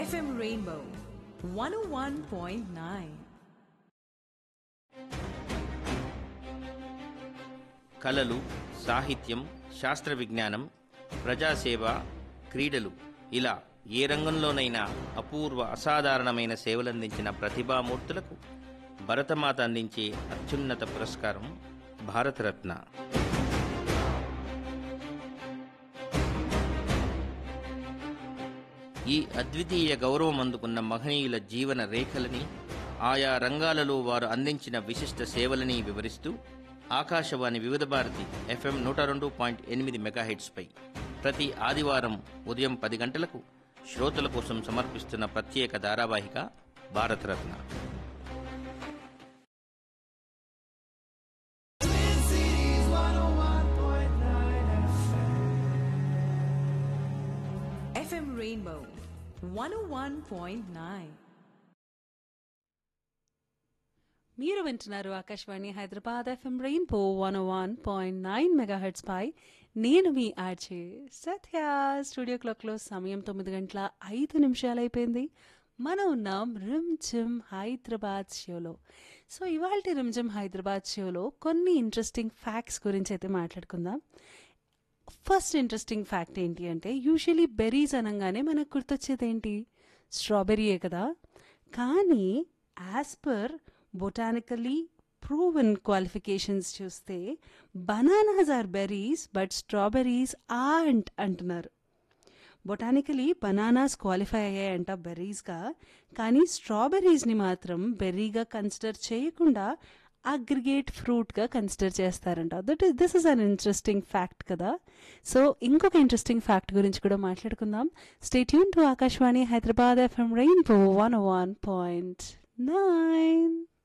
FM Rainbow 101.9. కళలు సాహిత్యం శాస్త్ర విజ్ఞానం ప్రజాసేవ క్రీడలు ఇలా ఏ రంగంలోనైనా అపూర్వ అసాధారణమైన సేవలందించిన ప్రతిభామూర్తులకు భరతమాత అందించే అత్యున్నత పురస్కారం భారతరత్న ఈ అద్వితీయ గౌరవం అందుకున్న మహనీయుల జీవన రేఖలని ఆయా రంగాలలో వారు అందించిన విశిష్ట సేవలని వివరిస్తూ ఆకాశవాణి వివిధ భారతి ఎఫ్ఎం నూట రెండు పాయింట్ ఎనిమిది మెగాహెట్స్పై ప్రతి ఆదివారం ఉదయం పది గంటలకు శ్రోతల కోసం సమర్పిస్తున్న ప్రత్యేక ధారావాహిక భారతరత్న FM Rainbow 101.9. మీరు వింటున్నారు Akashvani Hyderabad FM rainbow one one point nine megahertz పై నేను మీ ఆర్చే సత్య స్టూడియో క్లాక్లో సమయం తొమ్మిది గంటల ఐదు నిమిషాలు అయిపోయింది మనం ఉన్నాం రిమ్జిమ్ హైదరాబాద్ షోలో సో ఇవాళ రిమ్జిమ్ హైదరాబాద్ షోలో కొన్ని ఇంట్రెస్టింగ్ ఫ్యాక్ట్స్ గురించి అయితే మాట్లాడుకుందాం ఫస్ట్ ఇంట్రెస్టింగ్ ఫ్యాక్ట్ ఏంటి అంటే యూజువలీ బెర్రీస్ అనగానే మనకు గుర్తొచ్చేది ఏంటి స్ట్రాబెర్రీయే కదా కానీ as per botanically proven qualifications చూస్తే bananas are berries but strawberries aren't అంటున్నారు బొటానికలీ బనానాస్ క్వాలిఫై అయ్యాయంట బెర్రీస్గా కానీ స్ట్రాబెర్రీస్ని మాత్రం బెర్రీగా కన్సిడర్ చేయకుండా అగ్రిగేట్ ఫ్రూట్గా కన్సిడర్ చేస్తారంట that is this is an interesting fact కదా సో ఇంకొక ఇంట్రెస్టింగ్ ఫ్యాక్ట్ గురించి కూడా మాట్లాడుకుందాం stay tune to Akashvani Hyderabad FM rainbow one one point nine